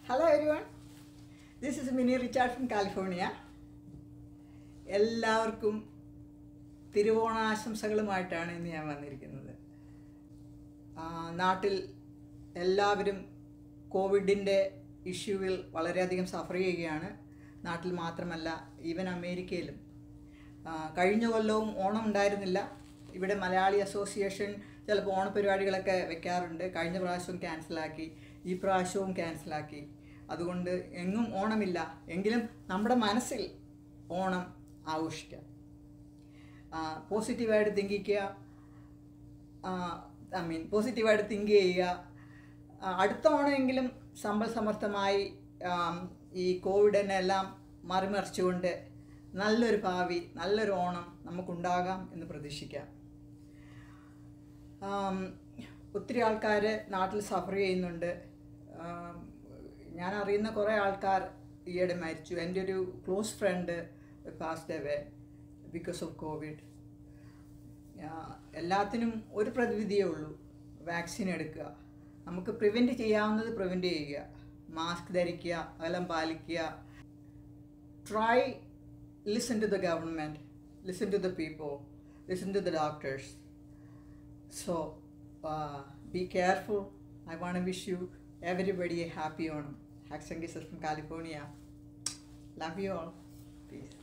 Hello everyone. This is Minnie Richard from California. എല്ലാവർക്കും തിരുവോണാശംസകളുമായിട്ടാണ് ഇന്ന് ഞാൻ വന്നിരിക്കുന്നത് ആ, നാട്ടിൽ എല്ലാവരും കോവിഡിൻ്റെ ഇഷ്യൂവിൽ വളരെയധികം സഫർ ചെയ്യുകയാണ് നാട്ടിൽ മാത്രമല്ല ഈവൻ അമേരിക്കയിലും ആ, കഴിഞ്ഞ കൊല്ലവും ഓണം ഉണ്ടായിരുന്നില്ല ഇവിടെ മലയാളി അസോസിയേഷൻ ചിലപ്പോൾ ഓണപരിപാടികളൊക്കെ വെക്കാറുണ്ട് കഴിഞ്ഞ പ്രാവശ്യവും ക്യാൻസലാക്കി ഈ പ്രാവശ്യവും ക്യാൻസലാക്കി അതുകൊണ്ട് എങ്ങും ഓണമില്ല എങ്കിലും നമ്മുടെ മനസ്സിൽ ഓണം ആഘോഷിക്കാം പോസിറ്റീവായിട്ട് തിങ്കിക്കുക ഐ മീൻ പോസിറ്റീവായിട്ട് തിങ്ക് ചെയ്യുക ആ, അടുത്ത ഓണമെങ്കിലും സമ്പൽ സമർത്ഥമായി ആം, ഈ കോവിഡിനെ എല്ലാം മറിമറിച്ചുകൊണ്ട് നല്ലൊരു ഭാവി നല്ലൊരു ഓണം നമുക്കുണ്ടാകാം എന്ന് പ്രതീക്ഷിക്കാം ആം, ഒത്തിരി ആൾക്കാർ നാട്ടിൽ സഫർ ചെയ്യുന്നുണ്ട് ആം, ഞാൻ അറിയുന്ന കുറേ ആൾക്കാർ ഈയിടെ മരിച്ചു എൻ്റെ ഒരു close friend passed away because of Covid എല്ലാത്തിനും ഒരു പ്രതിവിധിയേ ഉള്ളൂ വാക്സിൻ എടുക്കുക നമുക്ക് പ്രിവെൻറ്റ് ചെയ്യാവുന്നത് പ്രിവെൻറ്റ് ചെയ്യുക മാസ്ക് ധരിക്കുക അകലം പാലിക്കുക try listen to the government listen to the people listen to the doctors so uh, be careful i want to wish you everybody a happy onam Haxangis from california love you all peace